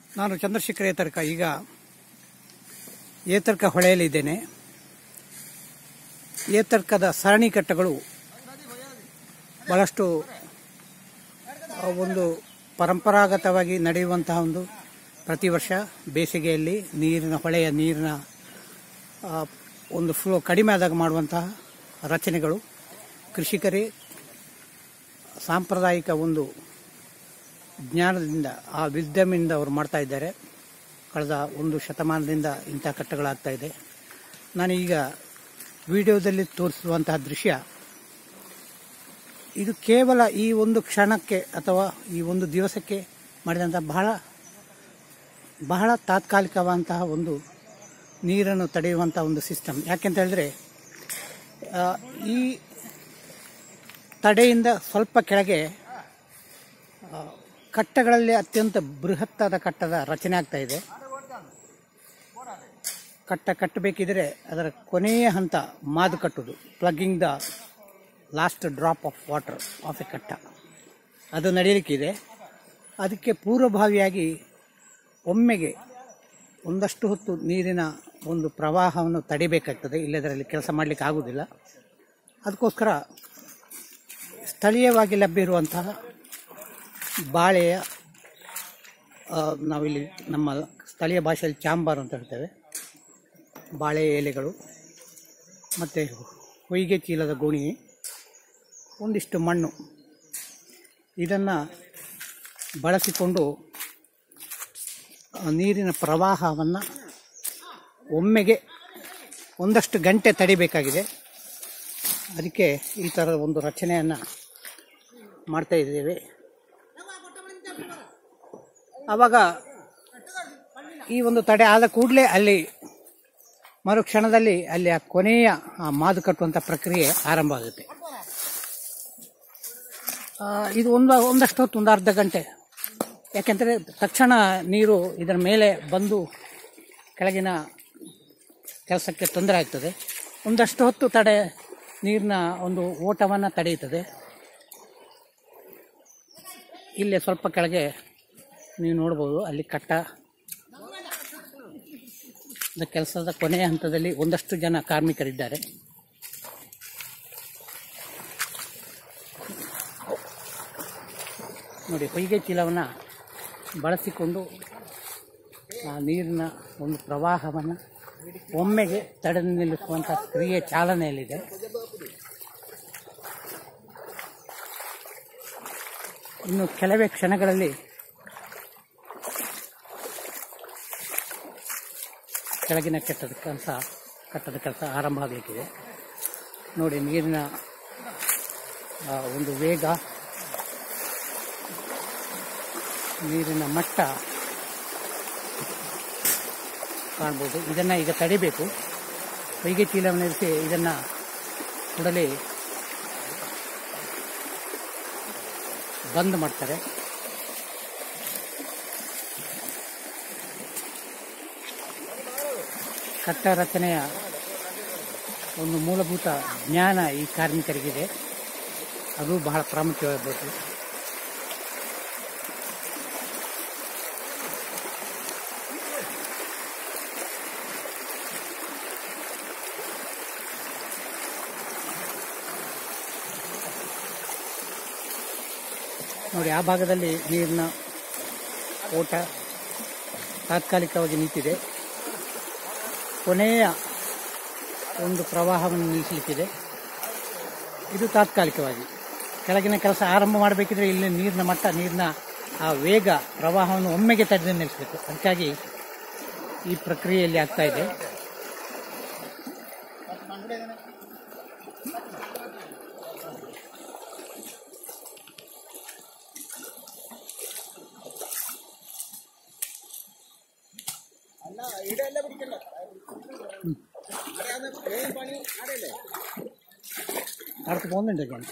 ನಾನು ಚಂದ್ರಶೇಖರ ಏತರ್ಕ ಈಗ ಏತರ್ಕ ಹೊಳೆಯಲ್ಲಿದ್ದೇನೆ ಏತರ್ಕದ ಸರಣಿ ಕಟ್ಟಗಳು ಬಹಳಷ್ಟು ಆ, ಒಂದು ಪರಂಪರಾಗತವಾಗಿ ನಡೆಯುವಂತಹ ಒಂದು ಪ್ರತಿ ವರ್ಷ ಬೇಸಿಗೆಯಲ್ಲಿ ನೀರಿನ ಹೊಳೆಯ ನೀರಿನ ಆ, ಒಂದು ಫ್ಲೋ ಕಡಿಮೆ ಆದಾಗ ಮಾಡುವಂತಹ ರಚನೆಗಳು ಕೃಷಿಕರೇ ಸಾಂಪ್ರದಾಯಿಕ ಒಂದು ಜ್ಞಾನದಿಂದ ಆ ವಿದ್ಯಮಿಂದ ಅವರು ಮಾಡ್ತಾ ಇದ್ದಾರೆ ಕಳೆದ ಒಂದು ಶತಮಾನದಿಂದ ಇಂಥ ಕಟ್ಟಗಳಾಗ್ತಾ ಇದೆ ನಾನೀಗ ವಿಡಿಯೋದಲ್ಲಿ ತೋರಿಸುವಂತಹ ದೃಶ್ಯ ಇದು ಕೇವಲ ಈ ಒಂದು ಕ್ಷಣಕ್ಕೆ ಅಥವಾ ಈ ಒಂದು ದಿವಸಕ್ಕೆ ಮಾಡಿದಂಥ ಬಹಳ ಬಹಳ ತಾತ್ಕಾಲಿಕವಾದಂತಹ ಒಂದು ನೀರನ್ನು ತಡೆಯುವಂಥ ಒಂದು ಸಿಸ್ಟಮ್ ಯಾಕೆಂತ ಹೇಳಿದ್ರೆ ಆ, ಈ ತಡೆಯಿಂದ ಸ್ವಲ್ಪ ಕೆಳಗೆ ಆ, ಕಟ್ಟಗಳಲ್ಲಿ ಅತ್ಯಂತ ಬೃಹತ್ತಾದ ಕಟ್ಟದ ರಚನೆ ಆಗ್ತಾ ಇದೆ ಕಟ್ಟ ಕಟ್ಟಬೇಕಿದ್ರೆ ಅದರ ಕೊನೆಯ ಹಂತ ಮಾದು ಕಟ್ಟುವುದು plugging the last drop of water of a ಕಟ್ಟ ಅದು ನಡೆಯಲಿಕ್ಕಿದೆ ಅದಕ್ಕೆ ಪೂರ್ವಭಾವಿಯಾಗಿ ಒಮ್ಮೆಗೆ ಒಂದಷ್ಟು ಹೊತ್ತು ನೀರಿನ ಒಂದು ಪ್ರವಾಹವನ್ನು ತಡಿಬೇಕಾಗ್ತದೆ ಇಲ್ಲದರಲ್ಲಿ ಕೆಲಸ ಮಾಡಲಿಕ್ಕೆ ಆಗುವುದಿಲ್ಲ ಅದಕ್ಕೋಸ್ಕರ ಸ್ಥಳೀಯವಾಗಿ ಲಭ್ಯ ಇರುವಂತಹ ಬಾಳೆಯ ಆ, ನಾವಿಲ್ಲಿ ನಮ್ಮ ಸ್ಥಳೀಯ ಭಾಷೆಯಲ್ಲಿ ಚಾಂಬಾರ್ ಅಂತ ಹೇಳ್ತೇವೆ ಬಾಳೆ ಎಲೆಗಳು ಮತ್ತು ಹೊಯ್ಗೆ ಚೀಲದ ಗೋಣಿ ಒಂದಿಷ್ಟು ಮಣ್ಣು ಇದನ್ನು ಬಳಸಿಕೊಂಡು ಆ, ನೀರಿನ ಪ್ರವಾಹವನ್ನು ಒಮ್ಮೆಗೆ ಒಂದಷ್ಟು ಗಂಟೆ ತಡಿಬೇಕಾಗಿದೆ ಅದಕ್ಕೆ ಈ ಥರದ ಒಂದು ರಚನೆಯನ್ನು ಮಾಡ್ತಾ ಇದ್ದೇವೆ ಆವಾಗ ಈ ಒಂದು ತಡೆ ಆದ ಕೂಡಲೇ ಅಲ್ಲಿ ಮರುಕ್ಷಣದಲ್ಲಿ ಅಲ್ಲಿ ಆ ಕೊನೆಯ ಆ ಮಾದು ಕಟ್ಟುವಂಥ ಪ್ರಕ್ರಿಯೆ ಆರಂಭ ಆಗುತ್ತೆ ಆ, ಇದು ಒಂದು ಒಂದಷ್ಟು ಹೊತ್ತು ಒಂದು ಅರ್ಧ ಗಂಟೆ ಯಾಕೆಂದರೆ ತಕ್ಷಣ ನೀರು ಇದರ ಮೇಲೆ ಬಂದು ಕೆಳಗಿನ ಕೆಲಸಕ್ಕೆ ತೊಂದರೆ ಆಗ್ತದೆ ಒಂದಷ್ಟು ಹೊತ್ತು ತಡೆ ನೀರಿನ ಒಂದು ಓಟವನ್ನು ತಡೆಯುತ್ತದೆ ಇಲ್ಲೇ ಸ್ವಲ್ಪ ಕೆಳಗೆ ನೀವು ನೋಡ್ಬೋದು ಅಲ್ಲಿ ಕಟ್ಟ ದ ಕೆಲಸದ ಕೊನೆಯ ಹಂತದಲ್ಲಿ ಒಂದಷ್ಟು ಜನ ಕಾರ್ಮಿಕರಿದ್ದಾರೆ ನೋಡಿ ಹೊಯ್ಗೆ ಚೀಲವನ್ನು ಬಳಸಿಕೊಂಡು ಆ ನೀರಿನ ಒಂದು ಪ್ರವಾಹವನ್ನು ಒಮ್ಮೆಗೆ ತಡೆದು ನಿಲ್ಲಿಸುವಂಥ ಕ್ರಿಯೆ ಚಾಲನೆಯಲ್ಲಿದೆ ಇನ್ನು ಕೆಲವೇ ಕ್ಷಣಗಳಲ್ಲಿ ಕೆಳಗಿನ ಕೆಟ್ಟದ ಕೆಲಸ ಕಟ್ಟದ ಕೆಲಸ ಆರಂಭ ಆಗಲಿಕ್ಕಿದೆ ನೋಡಿ ನೀರಿನ ಆ, ಒಂದು ವೇಗ ನೀರಿನ ಮಟ್ಟ ಕಾಣ್ಬೋದು ಇದನ್ನು ಈಗ ತಡಿಬೇಕು ಹೊಯ್ಗೆ ಚೀಲವನ್ನು ಇರಿಸಿ ಇದನ್ನು ಕೂಡಲೇ ಬಂದ್ ಮಾಡ್ತಾರೆ ಕಟ್ಟ ರಚನೆಯ ಒಂದು ಮೂಲಭೂತ ಜ್ಞಾನ ಈ ಕಾರ್ಮಿಕರಿಗಿದೆ ಅದು ಬಹಳ ಪ್ರಾಮುಖ್ಯವಾಗಬೇಕು ನೋಡಿ ಆ ಭಾಗದಲ್ಲಿ ನೀರಿನ ಓಟ ತಾತ್ಕಾಲಿಕವಾಗಿ ನಿಂತಿದೆ ಕೊನೆಯ ಒಂದು ಪ್ರವಾಹವನ್ನು ನಿಲ್ಲಿಸಲಿಕ್ಕಿದೆ ಇದು ತಾತ್ಕಾಲಿಕವಾಗಿ ಕೆಳಗಿನ ಕೆಲಸ ಆರಂಭ ಮಾಡಬೇಕಿದ್ರೆ ಇಲ್ಲಿ ನೀರಿನ ಮಟ್ಟ ನೀರಿನ ಆ ವೇಗ ಪ್ರವಾಹವನ್ನು ಒಮ್ಮೆಗೆ ತಡೆದು ನಿಲ್ಲಿಸಬೇಕು ಅದಕ್ಕಾಗಿ ಈ ಪ್ರಕ್ರಿಯೆಯಲ್ಲಿ ಆಗ್ತಾ ಇದೆ അടുത്ത് പോകുന്നുണ്ട്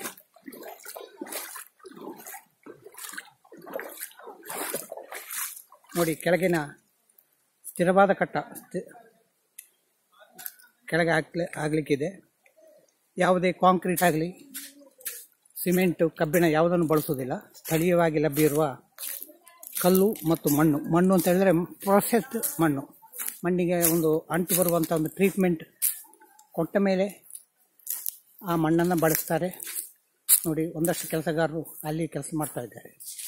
ನೋಡಿ ಕೆಳಗಿನ ಸ್ಥಿರವಾದ ಕಟ್ಟ ಸ್ಥಿ- ಕೆಳಗೆ ಹಾಕ್ಲಿ ಆಗ್ಲಿಕ್ಕಿದೆ ಯಾವುದೇ ಕಾಂಕ್ರೀಟ್ ಆಗಲಿ ಸಿಮೆಂಟು ಕಬ್ಬಿಣ ಯಾವುದನ್ನು ಬಳಸುವುದಿಲ್ಲ ಸ್ಥಳೀಯವಾಗಿ ಲಭ್ಯ ಇರುವ ಕಲ್ಲು ಮತ್ತು ಮಣ್ಣು ಮಣ್ಣು ಅಂತ ಹೇಳಿದ್ರೆ ಪ್ರೊಸೆಸ್ಡ್ ಮಣ್ಣು ಮಣ್ಣಿಗೆ ಒಂದು ಅಂಟು ಬರುವಂಥ ಒಂದು ಟ್ರೀಟ್ಮೆಂಟ್ ಕೊಟ್ಟ ಮೇಲೆ ಆ ಮಣ್ಣನ್ನು ಬಳಸ್ತಾರೆ ನೋಡಿ ಒಂದಷ್ಟು ಕೆಲಸಗಾರರು ಅಲ್ಲಿ ಕೆಲಸ ಮಾಡ್ತಾ ಇದ್ದಾರೆ